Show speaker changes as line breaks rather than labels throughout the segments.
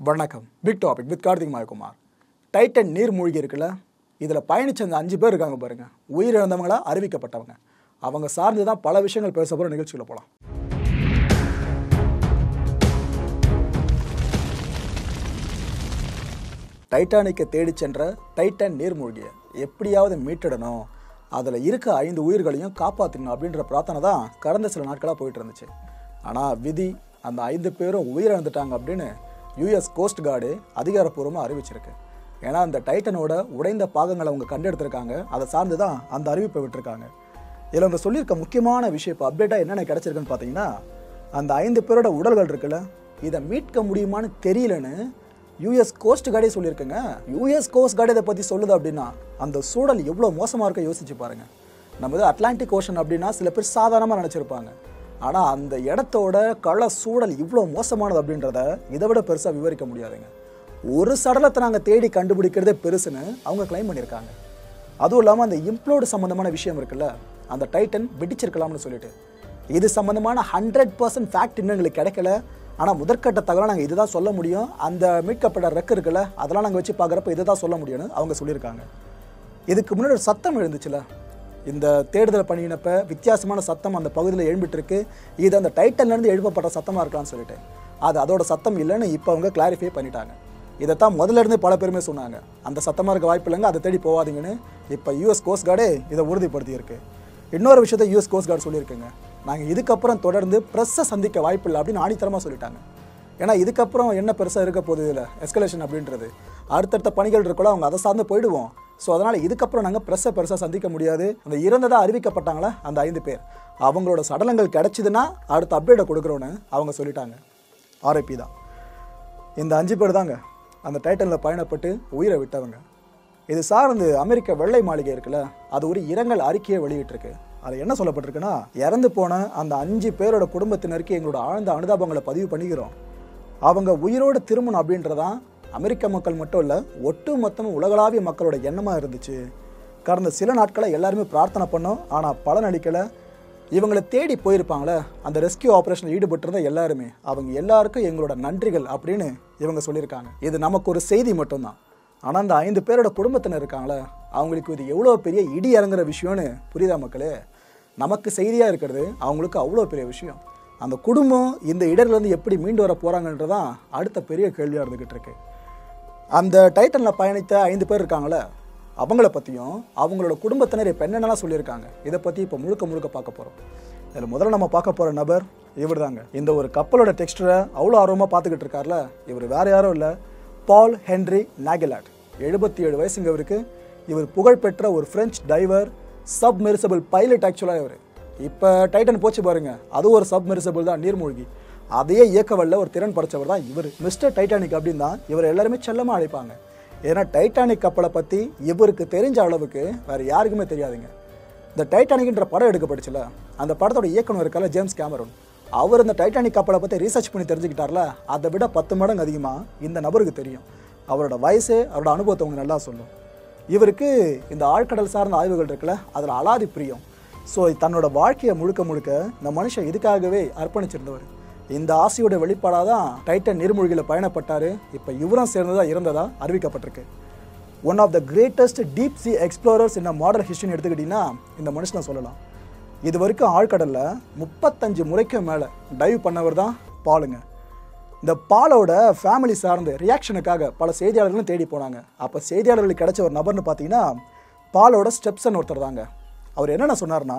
வணக்கம் big topic with Karthik Mayakumar Titan நீர் மூழ்கி இருக்குல்ல இதில் பயணிச்ச அந்த அஞ்சு பேர் இருக்காங்க பாருங்க உயிரிழந்தவங்களா அறிவிக்கப்பட்டவங்க அவங்க சார்ந்து தான் பல விஷயங்கள் பேச போகிற நிகழ்ச்சியில் போகலாம் டைட்டானிக்கை தேடிச் சென்ற டைட்டன் நீர்மூழ்கிய எப்படியாவது மீட்டிடணும் அதில் இருக்க ஐந்து உயிர்களையும் காப்பாற்றணும் அப்படின்ற பிரார்த்தனை தான் கடந்த சில நாட்களாக போயிட்டு இருந்துச்சு ஆனால் விதி அந்த ஐந்து பேரும் உயிரிழந்துட்டாங்க அப்படின்னு யூஎஸ் கோஸ்ட் கார்டு அதிகாரப்பூர்வமாக அறிவிச்சிருக்கு ஏன்னா அந்த டைட்டனோட உடைந்த பாகங்களை அவங்க கண்டெடுத்திருக்காங்க அதை சார்ந்து தான் அந்த அறிவிப்பை விட்டுருக்காங்க இதில் அவங்க சொல்லியிருக்க முக்கியமான விஷயம் இப்போ அப்டேட்டாக என்னென்ன கிடச்சிருக்குன்னு பார்த்தீங்கன்னா அந்த ஐந்து பேரோட உடல்கள் இருக்குல்ல இதை மீட்க முடியுமான்னு தெரியலன்னு யூஎஸ் கோஸ்ட் கார்டே சொல்லியிருக்குங்க யூஎஸ் கோஸ்ட் கார்டு இதை பற்றி சொல்லுது அப்படின்னா அந்த சூழல் எவ்வளோ மோசமாக இருக்க யோசிச்சு பாருங்க நம்ம இது அட்லாண்டிக் ஓஷன் அப்படின்னா சில பேர் சாதாரணமாக நினச்சிருப்பாங்க ஆனால் அந்த இடத்தோட கள சூழல் இவ்வளோ மோசமானது அப்படின்றத இதை விட பெருசாக விவரிக்க முடியாதுங்க ஒரு சடலத்தை நாங்கள் தேடி கண்டுபிடிக்கிறதே பெருசுன்னு அவங்க கிளைம் பண்ணியிருக்காங்க அதுவும் இல்லாமல் அந்த இம்ப்ளோடு சம்மந்தமான விஷயம் இருக்குல்ல அந்த டைட்டன் வெடிச்சிருக்கலாம்னு சொல்லிட்டு இது சம்மந்தமான ஹண்ட்ரட் பர்சன்ட் ஃபேக்ட் இன்னும் எங்களுக்கு கிடைக்கல ஆனால் முதற்கட்ட தகவலை நாங்கள் இதுதான் சொல்ல முடியும் அந்த மீட்கப்பட்ட ரெக்கு இருக்குல்ல அதெல்லாம் நாங்கள் வச்சு பார்க்குறப்ப இதை தான் சொல்ல முடியும்னு அவங்க சொல்லியிருக்காங்க இதுக்கு முன்னாடி ஒரு சத்தம் எழுந்துச்சுல இந்த தேடுதல் பண்ணினப்ப வித்தியாசமான சத்தம் அந்த பகுதியில் எழும்பிட்டு இருக்கு இது அந்த டைட்டன்லேருந்து எழுப்பப்பட்ட சத்தமாக இருக்கலாம்னு சொல்லிட்டு அது அதோட சத்தம் இல்லைன்னு இப்போ அவங்க கிளாரிஃபை பண்ணிட்டாங்க இதைத்தான் முதல்ல இருந்து பல பேருமே சொன்னாங்க அந்த சத்தமாக இருக்க வாய்ப்பு இல்லைங்க அதை தேடி போகாதீங்கன்னு இப்போ யூஎஸ் கோஸ்ட் கார்டே இதை உறுதிப்படுத்தியிருக்கு இன்னொரு விஷயத்தை யூஎஸ் கோஸ்ட் கார்டு சொல்லியிருக்குங்க நாங்கள் இதுக்கப்புறம் தொடர்ந்து ப்ரெஸ்ஸை சந்திக்க வாய்ப்பு இல்லை அப்படின்னு ஆணித்தரமாக சொல்லிட்டாங்க ஏன்னா இதுக்கப்புறம் என்ன பெருசாக இருக்க போகுது இதில் எஸ்கலேஷன் அப்படின்றது அடுத்தடுத்த பணிகள் இருக்கோ அவங்க அதை சார்ந்து போயிடுவோம் ஸோ அதனால் இதுக்கப்புறம் நாங்கள் ப்ரெஸ்ஸை பெருசாக சந்திக்க முடியாது அந்த இறந்ததாக அறிவிக்கப்பட்டாங்களே அந்த ஐந்து பேர் அவங்களோட சடலங்கள் கிடைச்சிதுன்னா அடுத்த அப்டேட்டை கொடுக்குறோன்னு அவங்க சொல்லிட்டாங்க ஆர்ஐபி தான் இந்த அஞ்சு பேர் தாங்க அந்த டைட்டனில் பயணப்பட்டு உயிரை விட்டவங்க இது சார்ந்து அமெரிக்க வெள்ளை மாளிகை இருக்குல்ல அது ஒரு இரங்கல் அறிக்கையை வெளியிட்டிருக்கு அது என்ன சொல்லப்பட்டிருக்குன்னா இறந்து போன அந்த அஞ்சு பேரோட குடும்பத்தினருக்கு எங்களோட ஆழ்ந்த அனுதாபங்களை பதிவு பண்ணிக்கிறோம் அவங்க உயிரோடு திரும்பணும் அப்படின்றதான் அமெரிக்க மக்கள் மட்டும் இல்லை ஒட்டு மொத்தமும் உலகளாவிய மக்களோட எண்ணமாக இருந்துச்சு கடந்த சில நாட்களாக எல்லாருமே பிரார்த்தனை பண்ணோம் ஆனால் பலன் அளிக்கலை இவங்களை தேடி போயிருப்பாங்களே அந்த ரெஸ்கியூ ஆப்ரேஷனில் ஈடுபட்டிருந்த எல்லாருமே அவங்க எல்லாருக்கும் எங்களோட நன்றிகள் அப்படின்னு இவங்க சொல்லியிருக்காங்க இது நமக்கு ஒரு செய்தி மட்டும்தான் ஆனால் அந்த ஐந்து பேரோட குடும்பத்தினர் இருக்காங்களே அவங்களுக்கு இது எவ்வளோ பெரிய இடி இறங்குற விஷயம்னு புரியுதா மக்களே நமக்கு செய்தியாக இருக்கிறது அவங்களுக்கு அவ்வளோ பெரிய விஷயம் அந்த குடும்பம் இந்த இடர்லேருந்து எப்படி மீண்டு வர போகிறாங்கன்றதான் அடுத்த பெரிய கேள்வியாக இருந்துக்கிட்டு இருக்கு அந்த டைட்டனில் பயணித்த ஐந்து பேர் இருக்காங்களே அவங்கள பற்றியும் அவங்களோட குடும்பத்தினர் இப்போ என்னென்னலாம் சொல்லியிருக்காங்க இதை பற்றி இப்போ முழுக்க முழுக்க பார்க்க போகிறோம் இதில் முதல்ல நம்ம பார்க்க போகிற நபர் இவர் தாங்க இந்த ஒரு கப்பலோட டெக்ஸ்டரை அவ்வளோ ஆர்வமாக பார்த்துக்கிட்டு இருக்கார்ல இவர் வேற யாரும் இல்லை பால் ஹென்ரி நாகலாட் எழுபத்தி ஏழு வயசுங்க இவருக்கு இவர் புகழ்பெற்ற ஒரு ஃப்ரெஞ்ச் டைவர் சப்மெரிசபிள் பைலட் ஆக்சுவலாக இவர் இப்போ டைட்டன் போச்சு பாருங்க அது ஒரு சப்மெரிசபிள் தான் நீர்மூழ்கி அதையே இயக்க வல்ல ஒரு திறன் படைச்சவர் தான் இவர் மிஸ்டர் டைட்டானிக் அப்படின்னு தான் இவர் எல்லாருமே செல்லமாக அழைப்பாங்க ஏன்னா டைட்டானிக் கப்பலை பற்றி இவருக்கு தெரிஞ்ச அளவுக்கு வேறு யாருக்குமே தெரியாதுங்க இந்த டைட்டானிக்ன்ற படம் எடுக்கப்பட்டுச்சுல அந்த படத்தோட இயக்குனர் இருக்கல ஜேம்ஸ் கேமரூன் அவர் இந்த டைட்டானிக் கப்பலை பற்றி ரீசர்ச் பண்ணி தெரிஞ்சுக்கிட்டார்ல அதை விட பத்து மடங்கு அதிகமாக இந்த நபருக்கு தெரியும் அவரோட வயசு அவரோட அனுபவத்தை அவங்க நல்லா சொல்லும் இவருக்கு இந்த ஆழ்கடல் சார்ந்த ஆய்வுகள் இருக்குல்ல அதில் அலாதி பிரியம் ஸோ தன்னோட வாழ்க்கையை முழுக்க முழுக்க இந்த மனுஷன் இதுக்காகவே அர்ப்பணிச்சிருந்தவர் இந்த ஆசையோட வெளிப்பாடாக தான் டைட்டன் நீர்மூழ்கியில் பயணப்பட்டார் இப்போ இவரும் சேர்ந்ததா இருந்ததா அறிவிக்கப்பட்டிருக்கு one of the greatest deep sea explorers இந்த மாடல் ஹிஸ்ட்ரின்னு எடுத்துக்கிட்டிங்கன்னா இந்த மனுஷனை சொல்லலாம் இது வரைக்கும் ஆழ்கடலில் முப்பத்தஞ்சு முறைக்கும் மேலே டைவ் பண்ணவர் தான் பாலுங்க இந்த பாலோட ஃபேமிலி சார்ந்து ரியாக்ஷனுக்காக பல செய்தியாளர்களும் தேடி போனாங்க அப்போ செய்தியாளர்களுக்கு கிடைச்ச ஒரு நபர்னு பார்த்தீங்கன்னா பாலோட ஸ்டெப்சன் ஒருத்தர் தாங்க அவர் என்னென்ன சொன்னார்னா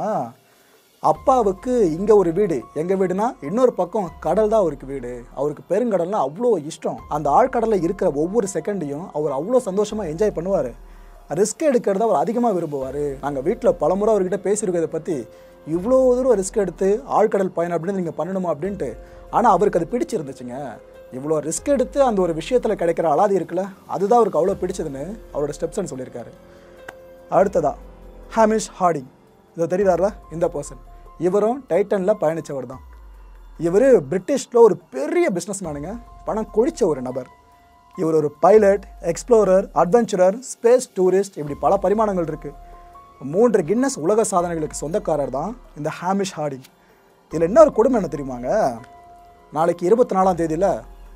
அப்பாவுக்கு இங்கே ஒரு வீடு எங்கள் வீடுனா இன்னொரு பக்கம் கடல் தான் அவருக்கு வீடு அவருக்கு பெருங்கடல்னா அவ்வளோ இஷ்டம் அந்த ஆழ்கடலில் இருக்கிற ஒவ்வொரு செகண்டையும் அவர் அவ்வளோ சந்தோஷமாக என்ஜாய் பண்ணுவார் ரிஸ்க் எடுக்கிறத அவர் அதிகமாக விரும்புவார் நாங்கள் வீட்டில் பலமுறை அவர்கிட்ட பேசியிருக்கிறத பற்றி இவ்வளோ தூரம் ரிஸ்க் எடுத்து ஆழ்கடல் பயணம் அப்படின்னு நீங்கள் பண்ணணுமா அப்படின்ட்டு ஆனால் அவருக்கு அது பிடிச்சிருந்துச்சுங்க இவ்வளோ ரிஸ்க் எடுத்து அந்த ஒரு விஷயத்தில் கிடைக்கிற அலாதி இருக்குல்ல அதுதான் அவருக்கு அவ்வளோ பிடிச்சதுன்னு அவரோட ஸ்டெப்ஸ்ன்னு சொல்லியிருக்காரு அடுத்ததா ஹாமிஷ் ஹார்டிங் இதை தெரியுதார்ல இந்த பர்சன் இவரும் டைட்டனில் பயணித்தவர் தான் இவர் பிரிட்டிஷில் ஒரு பெரிய பிஸ்னஸ் மேனுங்க பணம் கொழிச்ச ஒரு நபர் இவர் ஒரு pilot explorer adventurer space tourist இப்படி பல பரிமாணங்கள் இருக்குது மூன்று கின்னஸ் உலக சாதனைகளுக்கு சொந்தக்காரர் தான் இந்த ஹாமிஷ் ஹார்டிங் இதில் இன்னொரு கொடுமை என்ன தெரியுமாங்க நாளைக்கு இருபத்தி நாலாம் தேதியில்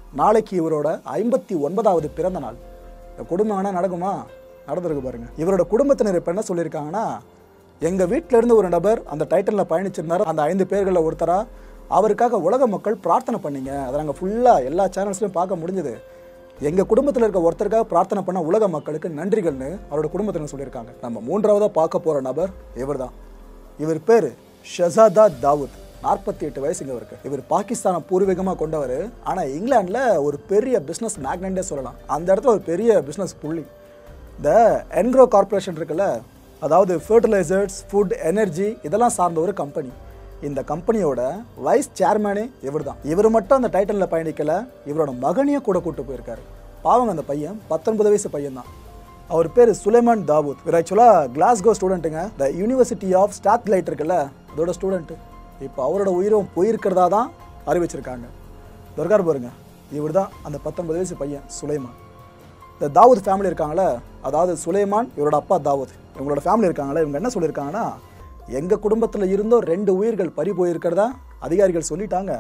நாளைக்கு இவரோட ஐம்பத்தி ஒன்பதாவது பிறந்த நாள் இந்த குடும்பம் வேணா நடக்குமா நடந்திருக்கு பாருங்க இவரோட குடும்பத்தினர் இப்போ என்ன சொல்லியிருக்காங்கன்னா எங்க வீட்ல இருந்து ஒரு நபர் அந்த டைட்டன்ல பயணிச்சிருந்தாரு அந்த ஐந்து பேர்களில் ஒருத்தரா அவருக்காக உலக மக்கள் பிரார்த்தனை பண்ணீங்க அதை நாங்கள் ஃபுல்லாக எல்லா சேனல்ஸ்லையும் பார்க்க முடிஞ்சது எங்க குடும்பத்தில் இருக்க ஒருத்தருக்காக பிரார்த்தனை பண்ண உலக மக்களுக்கு நன்றிகள்னு அவரோட குடும்பத்தினர் சொல்லியிருக்காங்க நம்ம மூன்றாவதா பார்க்க போற நபர் இவர்தான் இவர் பேர் ஷசாதா தாவூத் நாற்பத்தி எட்டு வயசுங்க இவருக்கு இவர் பாகிஸ்தானை பூர்வீகமாக கொண்டவர் ஆனால் இங்கிலாந்தில் ஒரு பெரிய பிஸ்னஸ் மேக்னெண்டே சொல்லலாம் அந்த இடத்துல ஒரு பெரிய பிஸ்னஸ் புள்ளி இந்த என்க்ரோ கார்ப்பரேஷன் இருக்குல்ல அதாவது ஃபர்டிலைசர்ஸ் ஃபுட் எனர்ஜி இதெல்லாம் சார்ந்த ஒரு கம்பெனி இந்த கம்பெனியோட வைஸ் சேர்மேனே இவர் தான் இவர் மட்டும் அந்த டைட்டனில் பயணிக்கல இவரோட மகனையும் கூட கூட்டு போயிருக்காரு பாவங்க அந்த பையன் பத்தொன்பது வயசு பையன் தான் அவர் பேர் சுலைமான் தாவூத் இவர் ஆக்சுவலாக கிளாஸ்கோ ஸ்டூடெண்ட்டுங்க the university of Strathclyde இருக்குல்ல அதோட ஸ்டூடெண்ட்டு இப்போ அவரோட உயிரும் போயிருக்கிறதா தான் அறிவிச்சிருக்காங்க துர்கார் பாருங்க இவர் தான் அந்த பத்தொன்பது வயசு பையன் சுலைமான் இந்த தாவூத் ஃபேமிலி இருக்காங்களே அதாவது சுலைமான் இவரோட அப்பா தாவூத் இவங்களோட ஃபேமிலி இருக்காங்களே இவங்க என்ன சொல்லியிருக்காங்கன்னா எங்கள் குடும்பத்தில் இருந்தும் ரெண்டு உயிர்கள் பறி போயிருக்கிறதா அதிகாரிகள் சொல்லிட்டாங்க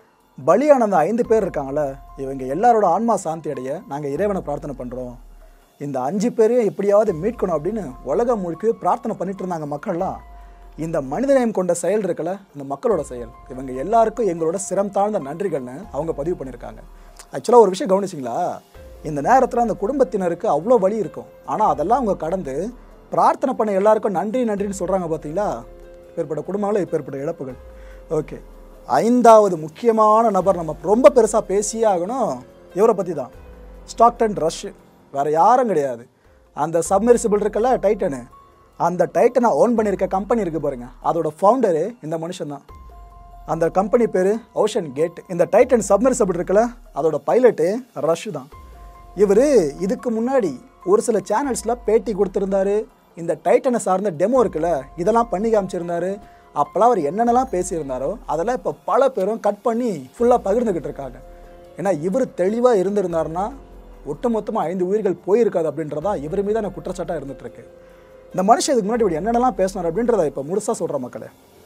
பலியான அந்த ஐந்து பேர் இருக்காங்களே இவங்க எல்லாரோட ஆன்மா சாந்தி அடைய நாங்கள் இறைவனை பிரார்த்தனை பண்ணுறோம் இந்த அஞ்சு பேரையும் எப்படியாவது மீட்கணும் அப்படின்னு உலகம் முழுக்க பிரார்த்தனை பண்ணிட்டு இருந்தாங்க மக்கள்லாம் இந்த மனிதநேயம் கொண்ட செயல் இருக்குல்ல இந்த மக்களோட செயல் இவங்க எல்லாருக்கும் எங்களோட சிரம் தாழ்ந்த நன்றிகள்னு அவங்க பதிவு பண்ணியிருக்காங்க ஆக்சுவலாக ஒரு விஷயம் கவனிச்சிங்களா இந்த நேரத்தில் அந்த குடும்பத்தினருக்கு அவ்வளோ வலி இருக்கும் ஆனால் அதெல்லாம் அவங்க கடந்து பிரார்த்தனை பண்ண எல்லாருக்கும் நன்றி நன்றின்னு சொல்கிறாங்க பார்த்தீங்களா இப்பேற்பட்ட குடும்பங்களும் இப்பேற்பட்ட இழப்புகள் ஓகே ஐந்தாவது முக்கியமான நபர் நம்ம ரொம்ப பெருசாக பேசியே ஆகணும் இவரை பற்றி தான் ஸ்டாக்டன் ரஷ் வேற யாரும் கிடையாது அந்த சப்மெர்சிபிள் இருக்குல்ல டைட்டனு அந்த டைட்டனை ஓன் பண்ணியிருக்க கம்பெனி இருக்கு பாருங்க அதோட ஃபவுண்டரு இந்த மனுஷன் தான் அந்த கம்பெனி பேர் ஓஷன் கேட் இந்த டைட்டன் சப்மெர்சபிள் இருக்குல்ல அதோட பைலட்டு ரஷ் தான் இவர் இதுக்கு முன்னாடி ஒரு சில சேனல்ஸில் பேட்டி கொடுத்துருந்தாரு இந்த டைட்டனை சார்ந்த டெமோ இருக்குல்ல இதெல்லாம் பண்ணி காமிச்சிருந்தாரு அப்போல்லாம் அவர் என்னென்னலாம் பேசியிருந்தாரோ அதெல்லாம் இப்போ பல பேரும் கட் பண்ணி ஃபுல்லாக பகிர்ந்துக்கிட்டு இருக்காங்க ஏன்னா இவர் தெளிவாக இருந்திருந்தாருன்னா ஒட்டுமொத்தமாக ஐந்து உயிர்கள் போயிருக்காது அப்படின்றதா இவர் மீதான குற்றச்சாட்டாக இருந்துட்டு இருக்கு இந்த மனுஷன் இதுக்கு முன்னாடி இப்படி என்னென்னலாம் பேசினார் அப்படின்றத இப்போ முழுசாக சொல்கிற மக்களே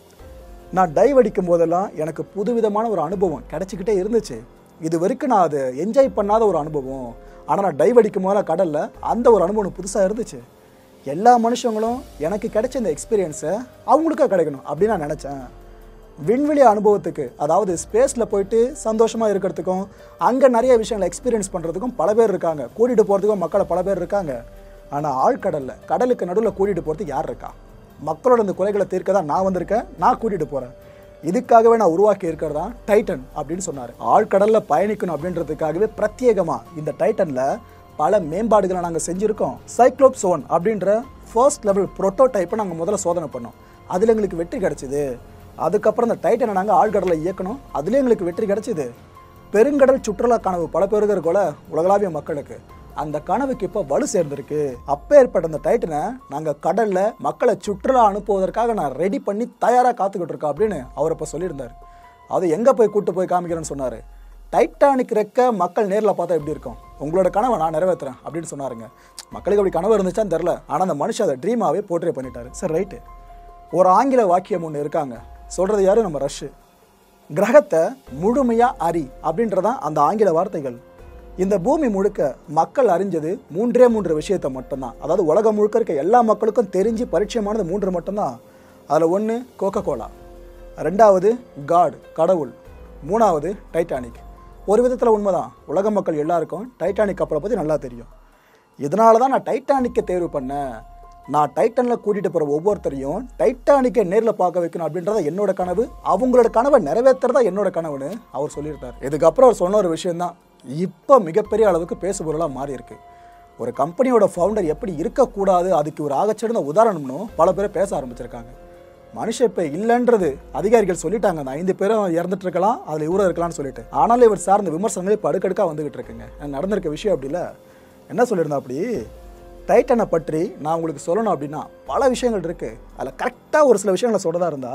நான் டைவ் அடிக்கும் போதெல்லாம் எனக்கு புதுவிதமான ஒரு அனுபவம் கிடைச்சிக்கிட்டே இருந்துச்சு இது வரைக்கும் நான் அதை என்ஜாய் பண்ணாத ஒரு அனுபவம் ஆனால் நான் டைவ் அடிக்கும் போதெல்லாம் கடலில் அந்த ஒரு அனுபவம் புதுசாக இருந்துச்சு எல்லா மனுஷங்களும் எனக்கு கிடைச்ச இந்த எக்ஸ்பீரியன்ஸை அவங்களுக்கும் கிடைக்கணும் அப்படின்னு நான் நினச்சேன் விண்வெளி அனுபவத்துக்கு அதாவது ஸ்பேஸில் போயிட்டு சந்தோஷமாக இருக்கிறதுக்கும் அங்கே நிறைய விஷயங்களை எக்ஸ்பீரியன்ஸ் பண்ணுறதுக்கும் பல பேர் இருக்காங்க கூட்டிகிட்டு போகிறதுக்கும் மக்களை பல பேர் இருக்காங்க ஆனால் ஆழ்கடலில் கடலுக்கு நடுவில் கூட்டிகிட்டு போகிறதுக்கு யார் இருக்கா மக்களோட இந்த குறைகளை தீர்க்க தான் நான் வந்திருக்கேன் நான் கூட்டிகிட்டு போகிறேன் இதுக்காகவே நான் உருவாக்கி இருக்கிறதா டைட்டன் அப்படின்னு சொன்னார் ஆழ்கடல்ல பயணிக்கணும் அப்படின்றதுக்காகவே பிரத்யேகமா இந்த டைட்டன்ல பல மேம்பாடுகளை நாங்கள் செஞ்சுருக்கோம் சைக்ளோப் சோன் அப்படின்ற ஃபர்ஸ்ட் லெவல் ப்ரோட்டோடைப்பை நாங்கள் முதல்ல சோதனை பண்ணோம் அதில் எங்களுக்கு வெற்றி கிடைச்சிது அதுக்கப்புறம் இந்த டைட்டனை நாங்கள் ஆழ்கடலை இயக்கணும் அதுலேயும் எங்களுக்கு வெற்றி கிடைச்சிது பெருங்கடல் சுற்றுலா கனவு பல பேருக்கு இருக்கோல உலகளாவிய மக்களுக்கு அந்த கனவுக்கு இப்போ வலு சேர்ந்திருக்கு அப்பேற்பட்ட அந்த டைட்டனை நாங்கள் கடல்ல மக்களை சுற்றுலா அனுப்புவதற்காக நான் ரெடி பண்ணி தயாராக காத்துக்கிட்டு இருக்கோம் அப்படின்னு அவர் இப்போ சொல்லியிருந்தார் அது எங்கே போய் கூட்டு போய் காமிக்கிறேன்னு சொன்னார் டைட்டானிக் ரெக்க மக்கள் நேரில் பார்த்தா எப்படி இருக்கும் உங்களோட கனவை நான் நிறைவேற்றுறேன் அப்படின்னு சொன்னாருங்க மக்களுக்கு அப்படி கனவு இருந்துச்சான்னு தெரில ஆனால் அந்த மனுஷன் அதை ட்ரீமாவே போர்ட்ரே பண்ணிட்டாரு சரி ரைட்டு ஒரு ஆங்கில வாக்கியம் ஒன்று இருக்காங்க சொல்கிறது யாரு நம்ம ரஷ்ஷு கிரகத்தை முழுமையா அறி அப்படின்றதான் அந்த ஆங்கில வார்த்தைகள் இந்த பூமி முழுக்க மக்கள் அறிஞ்சது மூன்றே மூன்று விஷயத்தை மட்டும்தான் அதாவது உலகம் முழுக்க இருக்க எல்லா மக்களுக்கும் தெரிஞ்சு பரிச்சயமானது மூன்று மட்டும்தான் அதில் ஒன்று கோகோ கோலா ரெண்டாவது காட் கடவுள் மூணாவது டைட்டானிக் ஒரு விதத்தில் உண்மைதான் உலக மக்கள் எல்லாருக்கும் டைட்டானிக் கப்பலை பற்றி நல்லா தெரியும் இதனால தான் நான் டைட்டானிக்கை தேர்வு பண்ணேன் நான் டைட்டனில் கூட்டிகிட்டு போகிற ஒவ்வொருத்தரையும் டைட்டானிக்கை நேரில் பார்க்க வைக்கணும் அப்படின்றத என்னோட கனவு அவங்களோட கனவை நிறைவேற்றுறதா என்னோட கனவுன்னு அவர் சொல்லியிருந்தார் இதுக்கப்புறம் அவர் சொன்ன ஒரு விஷயம்தான் இப்போ மிகப்பெரிய அளவுக்கு பேசுபொருளாக மாறி இருக்கு ஒரு கம்பெனியோட ஃபவுண்டர் எப்படி இருக்கக்கூடாது அதுக்கு ஒரு ஆகச்சிறந்த உதாரணம்னு பல பேர் பேச ஆரம்பிச்சிருக்காங்க மனுஷன் இப்போ இல்லைன்றது அதிகாரிகள் சொல்லிட்டாங்க அந்த ஐந்து பேரும் இறந்துட்டு இருக்கலாம் அதில் இவரும் இருக்கலாம்னு சொல்லிட்டு ஆனாலும் இவர் சார்ந்த விமர்சனங்கள் இப்போ அடுக்கடுக்காக வந்துகிட்டு இருக்குங்க நடந்திருக்க விஷயம் அப்படி இல்லை என்ன சொல்லியிருந்தா அப்படி டைட்டனை பற்றி நான் உங்களுக்கு சொல்லணும் அப்படின்னா பல விஷயங்கள் இருக்கு அதில் கரெக்டாக ஒரு சில விஷயங்களை சொல்றதா இருந்தா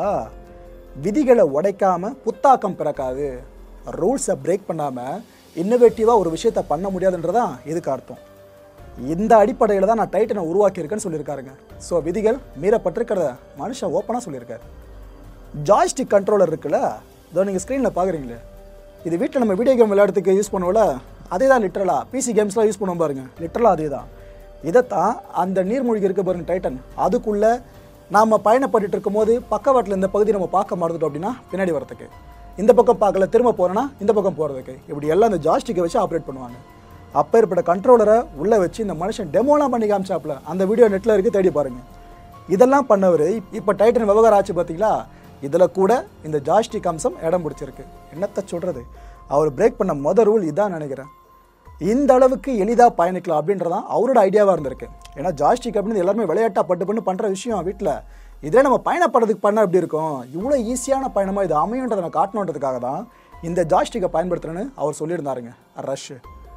விதிகளை உடைக்காம புத்தாக்கம் பிறக்காது ரூல்ஸை பிரேக் பண்ணாமல் இன்னோவேட்டிவாக ஒரு விஷயத்தை பண்ண முடியாதுன்றதான் இதுக்கு அர்த்தம் இந்த அடிப்படையில் தான் நான் டைட்டனை உருவாக்கியிருக்கேன்னு சொல்லியிருக்காருங்க ஸோ விதிகள் மீறப்பட்டிருக்கிறத மனுஷன் ஓப்பனாக சொல்லியிருக்காரு ஜாய்ஸ்டிக் கண்ட்ரோலர் இருக்குல்ல இதோ நீங்கள் ஸ்க்ரீனில் பார்க்குறீங்களே இது வீட்டில் நம்ம வீடியோ கேம் விளையாடுறதுக்கு யூஸ் பண்ணுவோம்ல அதே தான் லிட்டரலா பிசி கேம்ஸ்லாம் யூஸ் பண்ணுவோம் பாருங்க லிட்டரலாக அதே தான் இதைத்தான் அந்த நீர்மூழ்கி இருக்க பாருங்க டைட்டன் அதுக்குள்ள நாம பயணப்பட்டுட்டு இருக்கும்போது பக்கவாட்டில் இந்த பகுதி நம்ம பார்க்க மறந்துட்டோம் அப்படின்னா பின்னாடி வரதுக்கு இந்த பக்கம் பார்க்கல திரும்ப போறேன்னா இந்த பக்கம் போகிறதுக்கு இப்படி எல்லாம் இந்த ஜாஸ்டிக்கை வச்சு ஆப்ரேட் பண்ணுவாங்க அப்பேற்பட்ட கண்ட்ரோலரை உள்ளே வச்சு இந்த மனுஷன் டெமோலாம் பண்ணி காமிச்சாப்ல அந்த வீடியோ நெட்டில் இருக்கு தேடி பாருங்க இதெல்லாம் பண்ணவர் இப்போ டைட்டன் விவகாரம் ஆச்சு பார்த்தீங்களா இதில் கூட இந்த ஜாஸ்டிக் அம்சம் இடம் பிடிச்சிருக்கு என்னத்த சொல்கிறது அவர் பிரேக் பண்ண மொதல் ரூல் இதான் நினைக்கிறேன் இந்த அளவுக்கு எளிதாக பயணிக்கலாம் அப்படின்றதான் அவரோட ஐடியாவாக இருந்திருக்கு ஏன்னா ஜாஸ்டிக் அப்படின்னு எல்லாருமே விளையாட்டா பட்டு பண்ணு பண்ணுற விஷயம் வீட்டில் இதே நம்ம பயணப்படுறதுக்கு பண்ண எப்படி இருக்கும் இவ்வளோ ஈஸியான பயணமாக இது அமையுன்றதை நான் காட்டணுன்றதுக்காக தான் இந்த ஜாஸ்டிக்கை பயன்படுத்துறேன்னு அவர் சொல்லியிருந்தாருங்க ரஷ்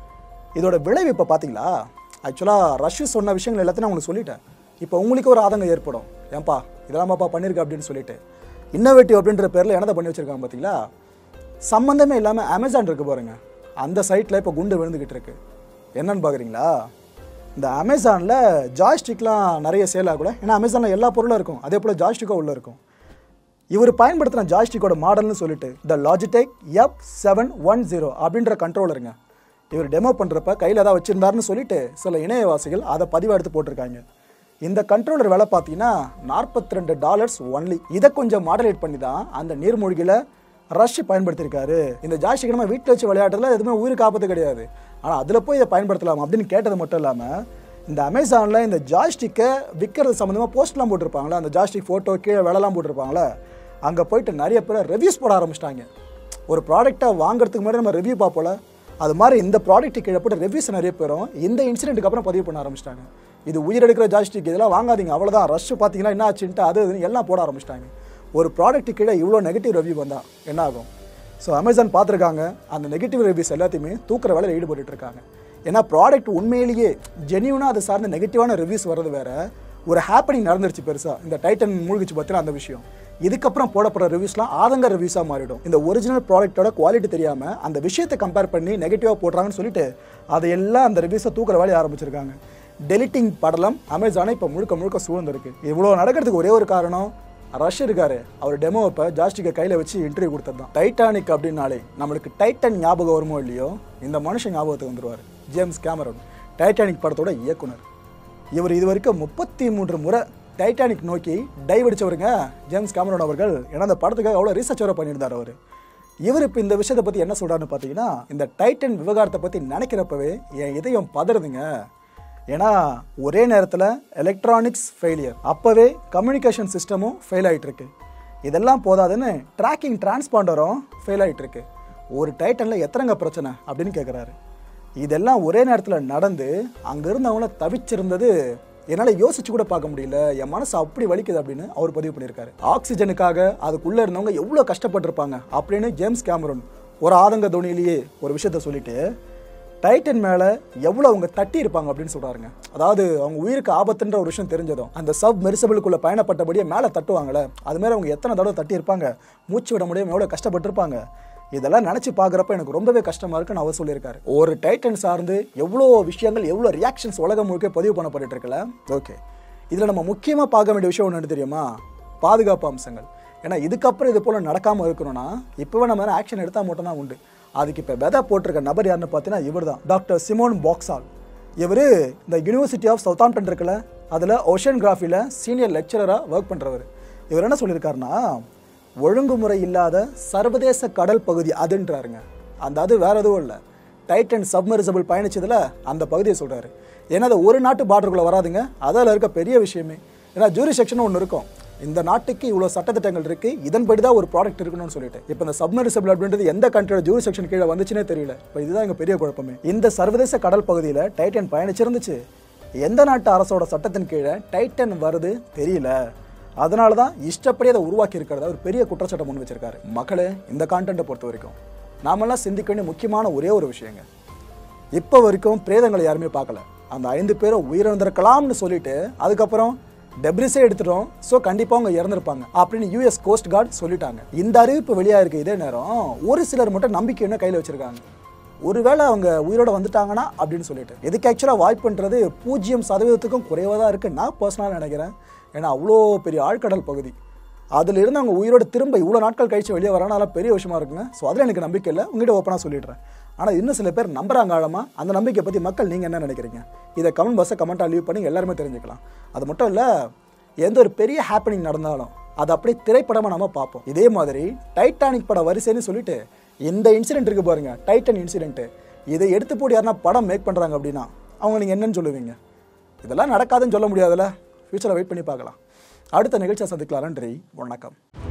இதோட விளைவு இப்போ பார்த்தீங்களா ஆக்சுவலாக ரஷ் சொன்ன விஷயங்கள் எல்லாத்தையும் நான் உங்களுக்கு சொல்லிட்டேன் இப்போ உங்களுக்கு ஒரு ஆதங்கம் ஏற்படும் ஏன்பா இதெல்லாம் பாப்பா பண்ணியிருக்க அப்படின்னு சொல்லிட்டு இன்னோவேட்டிவ் அப்படின்ற பேரில் என்னதை பண்ணி வச்சிருக்காங்க பார்த்தீங்களா சம்மந்தமே இல்லாமல் அமேசான் இருக்கு பாருங்க அந்த சைட்டில் இப்போ குண்டு விழுந்துக்கிட்டு இருக்கு என்னன்னு பார்க்குறீங்களா இந்த அமேசானில் ஜாய்ஸ்டிக்லாம் நிறைய சேல் ஆகல ஏன்னா அமேசானில் எல்லா பொருளும் இருக்கும் அதே போல் ஜாய்ஸ்டிக்கும் உள்ளே இருக்கும் இவர் பயன்படுத்தின ஜாய்ஸ்டிக்கோட மாடல்னு சொல்லிட்டு the Logitech F seven one zero அப்படின்ற கண்ட்ரோலருங்க இவர் டெமோ பண்ணுறப்ப கையில் ஏதாவது வச்சிருந்தாருன்னு சொல்லிட்டு சில இணையவாசிகள் அதை பதிவாக எடுத்து போட்டிருக்காங்க இந்த கண்ட்ரோலர் விலை பார்த்தீங்கன்னா நாற்பத்தி ரெண்டு டாலர்ஸ் ஒன்லி இதை கொஞ்சம் மாடரேட் பண்ணி தான் அந்த நீர்மூழ்கியில் ரஷ் பயன்படுத்தியிருக்காரு இந்த ஜாய்ஸ்டிக் நம்ம வீட்டில் வச்சு விளையாடுறதுல எதுவுமே உயிருக்கு ஆபத்து கிடையாது ஆனால் அதில் போய் இதை பயன்படுத்தலாம் அப்படின்னு கேட்டது மட்டும் இல்லாமல் இந்த அமேசானில் இந்த ஜாய்ஸ்டிக்கை விற்கிறது சம்மந்தமாக போஸ்ட்லாம் போட்டிருப்பாங்களே அந்த ஜாய்ஸ்டிக் ஃபோட்டோ கீழே விலைலாம் போட்டிருப்பாங்களே அங்கே போயிட்டு நிறைய பேர் ரிவ்யூஸ் போட ஆரம்பிச்சிட்டாங்க ஒரு ப்ராடக்ட்டை வாங்குறதுக்கு முன்னாடி நம்ம ரிவ்யூ பார்ப்போல அது மாதிரி இந்த ப்ராடக்ட் கீழே போட்டு ரிவ்யூஸ் நிறைய பேரும் இந்த இன்சிடென்ட்டுக்கு அப்புறம் பதிவு பண்ண ஆரம்பிச்சிட்டாங்க இது உயிரெடுக்கிற ஜாஸ்டிக் இதெல்லாம் வாங்காதீங்க அவ்வளோதான் ரஷ் பார்த்தீங்கன்னா என்ன ஆச்சுன்ட்டு அது இதுன்னு எல்லாம் போட ஆரம்பிச்சிட்டாங்க ஒரு ப்ராடக்ட் கீழே இவ்வளோ நெகட்டிவ் ரிவ்யூ வந்தால் என்ன ஆகும் ஸோ அமேசான் பார்த்துருக்காங்க அந்த நெகட்டிவ் ரிவ்யூஸ் எல்லாத்தையுமே தூக்குற வேலையில் ஈடுபட்டு இருக்காங்க ஏன்னா ப்ராடக்ட் உண்மையிலேயே ஜெனியூனாக அது சார்ந்த நெகட்டிவான ரிவ்யூஸ் வர்றது வேற ஒரு ஹேப்பனிங் நடந்துருச்சு பெருசாக இந்த டைட்டன் மூழ்கிச்சு பார்த்தீங்கன்னா அந்த விஷயம் இதுக்கப்புறம் போடப்படுற ரிவ்யூஸ்லாம் ஆதங்க ரிவ்யூஸாக மாறிடும் இந்த ஒரிஜினல் ப்ராடக்ட்டோட குவாலிட்டி தெரியாமல் அந்த விஷயத்தை கம்பேர் பண்ணி நெகட்டிவாக போடுறாங்கன்னு சொல்லிட்டு அதையெல்லாம் அந்த ரிவ்யூஸை தூக்குற வேலையை ஆரம்பிச்சிருக்காங்க டெலிட்டிங் படலம் அமேசானை இப்போ முழுக்க முழுக்க சூழ்ந்திருக்கு இவ்வளோ நடக்கிறதுக்கு ஒரே ஒரு காரணம் ரஷ் இருக்காரு அவர் டெமோ இப்போ ஜாஸ்டிக்கை கையில் வச்சு இன்டர்வியூ கொடுத்தது தான் டைட்டானிக் அப்படின்னாலே நம்மளுக்கு டைட்டன் ஞாபகம் வருமோ இல்லையோ இந்த மனுஷன் ஞாபகத்துக்கு வந்துருவார் ஜேம்ஸ் கேமரன் டைட்டானிக் படத்தோட இயக்குனர் இவர் இது வரைக்கும் முப்பத்தி மூன்று முறை டைட்டானிக் நோக்கி டைவ் அடிச்சவருங்க ஜேம்ஸ் கேமரன் அவர்கள் ஏன்னா அந்த படத்துக்காக அவ்வளோ ரிசர்ச் வர பண்ணியிருந்தார் அவர் இவர் இப்போ இந்த விஷயத்தை பற்றி என்ன சொல்கிறாருன்னு பார்த்தீங்கன்னா இந்த டைட்டன் விவகாரத்தை பற்றி நினைக்கிறப்பவே என் இதயம் பதறுதுங்க ஏன்னா ஒரே நேரத்தில் எலக்ட்ரானிக்ஸ் ஃபெயிலியர் அப்போவே கம்யூனிகேஷன் சிஸ்டமும் ஃபெயில் ஆகிட்டு இருக்கு இதெல்லாம் போதாதுன்னு ட்ராக்கிங் டிரான்ஸ்பாண்டரும் ஃபெயில் ஆகிட்டு இருக்கு ஒரு டைட்டனில் எத்தனைங்க பிரச்சனை அப்படின்னு கேட்குறாரு இதெல்லாம் ஒரே நேரத்தில் நடந்து அங்கே இருந்தவங்கள தவிச்சிருந்தது என்னால் யோசிச்சு கூட பார்க்க முடியல என் மனசு அப்படி வலிக்குது அப்படின்னு அவர் பதிவு பண்ணியிருக்காரு ஆக்சிஜனுக்காக அதுக்குள்ளே இருந்தவங்க எவ்வளோ கஷ்டப்பட்டிருப்பாங்க அப்படின்னு ஜேம்ஸ் கேமரன் ஒரு ஆதங்க துணியிலேயே ஒரு விஷயத்த சொல்லிட்டு டைட்டன் மேலே எவ்வளோ அவங்க தட்டி இருப்பாங்க அப்படின்னு சொல்கிறாருங்க அதாவது அவங்க உயிருக்கு ஆபத்துன்ற ஒரு விஷயம் தெரிஞ்சதும் அந்த சப் மெரிசபிளுக்குள்ள பயணப்பட்டபடியே மேலே தட்டுவாங்கல்ல அது மாதிரி அவங்க எத்தனை தடவை தட்டி இருப்பாங்க மூச்சு விட முடியாமல் எவ்வளோ கஷ்டப்பட்டிருப்பாங்க இதெல்லாம் நினச்சி பார்க்குறப்ப எனக்கு ரொம்பவே கஷ்டமாக இருக்குன்னு அவர் சொல்லியிருக்காரு ஒரு டைட்டன் சார்ந்து எவ்வளோ விஷயங்கள் எவ்வளோ ரியாக்ஷன்ஸ் உலகம் முழுக்க பதிவு பண்ணப்பட்டு இருக்குல்ல ஓகே இதில் நம்ம முக்கியமாக பார்க்க வேண்டிய விஷயம் ஒன்று தெரியுமா பாதுகாப்பு அம்சங்கள் ஏன்னா இதுக்கப்புறம் இது போல் நடக்காமல் இருக்கணும்னா இப்போவே நம்ம ஆக்ஷன் எடுத்தால் மட்டும்தான் உண்டு அதுக்கு இப்போ விதை போட்டிருக்க நபர் யாருன்னு பார்த்தீங்கன்னா இவர் தான் டாக்டர் சிமோன் பாக்ஸால் இவர் இந்த யூனிவர்சிட்டி ஆஃப் சவுத்தாம்டன் இருக்குல்ல அதில் ஓஷன் கிராஃபியில் சீனியர் லெக்சரராக ஒர்க் பண்ணுறவர் இவர் என்ன சொல்லியிருக்காருன்னா ஒழுங்குமுறை இல்லாத சர்வதேச கடல் பகுதி அதுன்றாருங்க அந்த அது வேற எதுவும் இல்லை டைட்டன் சப்மரிசபிள் பயணிச்சதுல அந்த பகுதியை சொல்றாரு ஏன்னா அது ஒரு நாட்டு பார்டருக்குள்ள வராதுங்க அதில் இருக்க பெரிய விஷயமே ஏன்னா ஜூரி செக்ஷன் ஒன்று இருக்கும் இந்த நாட்டுக்கு இவ்வளோ சட்டத்திட்டங்கள் இருக்கு இதன்படி தான் ஒரு ப்ராடக்ட் இருக்கணும்னு சொல்லிட்டு இப்போ இந்த சப்மரிசபிள் அப்படின்றது எந்த கண்ட்ரியோட ஜூரி செக்ஷன் கீழே வந்துச்சுன்னே தெரியல இப்போ இதுதான் எங்க பெரிய குழப்பமே இந்த சர்வதேச கடல் பகுதியில் டைட்டன் பயணிச்சிருந்துச்சு எந்த நாட்டு அரசோட சட்டத்தின் கீழே டைட்டன் வருது தெரியல அதனால தான் இஷ்டப்படி அதை உருவாக்கி இருக்கிறதா ஒரு பெரிய குற்றச்சாட்டை முன் வச்சிருக்காரு மக்களே இந்த கான்டென்ட்டை பொறுத்த வரைக்கும் நாமெல்லாம் சிந்திக்க வேண்டிய முக்கியமான ஒரே ஒரு விஷயங்க இப்போ வரைக்கும் பிரேதங்களை யாருமே பார்க்கல அந்த ஐந்து பேரும் உயிரிழந்திருக்கலாம்னு சொல்லிட்டு அதுக்கப்புறம் டெப்ரிஸே எடுத்துட்டோம் ஸோ கண்டிப்பாக அவங்க இறந்துருப்பாங்க அப்படின்னு யூஎஸ் கோஸ்ட் கார்டு சொல்லிட்டாங்க இந்த அறிவிப்பு வெளியாக இருக்க இதே நேரம் ஒரு சிலர் மட்டும் நம்பிக்கைன்னு கையில் வச்சிருக்காங்க ஒருவேளை அவங்க உயிரோட வந்துட்டாங்கன்னா அப்படின்னு சொல்லிட்டு இதுக்கு ஆக்சுவலாக வாய்ப்புன்றது பூஜ்ஜியம் சதவீதத்துக்கும் குறைவாக தான் இருக்குது நான் பர்சனலாக நினைக்கிறேன் ஏன்னா அவ்வளோ பெரிய ஆழ்கடல் பகுதி அதில் இருந்து அவங்க உயிரோட திரும்ப இவ்வளோ நாட்கள் கழிச்சு வெளியே வரானா அதெல்லாம் பெரிய விஷயமா இருக்குங்க ஸோ அதில் எனக்கு நம்பிக்கை இல்லை உங்ககிட்ட ஓப்பனாக சொல்லிடுறேன் ஆனால் இன்னும் சில பேர் நம்புறாங்க ஆழமா அந்த நம்பிக்கை பற்றி மக்கள் நீங்கள் என்ன நினைக்கிறீங்க இதை கமெண்ட் பாக்ஸை கமெண்ட்டாக லீவ் பண்ணி எல்லாருமே தெரிஞ்சுக்கலாம் அது மட்டும் இல்லை எந்த ஒரு பெரிய ஹாப்பனிங் நடந்தாலும் அதை அப்படியே திரைப்படமாக நம்ம பார்ப்போம் இதே மாதிரி டைட்டானிக் பட வரிசைன்னு சொல்லிட்டு இந்த இன்சிடென்ட் இருக்கு பாருங்க டைட்டன் இன்சிடென்ட் இதை எடுத்து போட்டு யாருன்னா படம் மேக் பண்ணுறாங்க அப்படின்னா அவங்க நீங்கள் என்னன்னு சொல்லுவீங்க இதெல்லாம் நடக்காதுன்னு சொல்ல முடியாதுல்ல ஃபியூச்சரில் வெயிட் பண்ணி பார்க்கலாம் அடுத்த நிகழ்ச்சியை சந்திக்கலாம் நன்றி வணக்கம்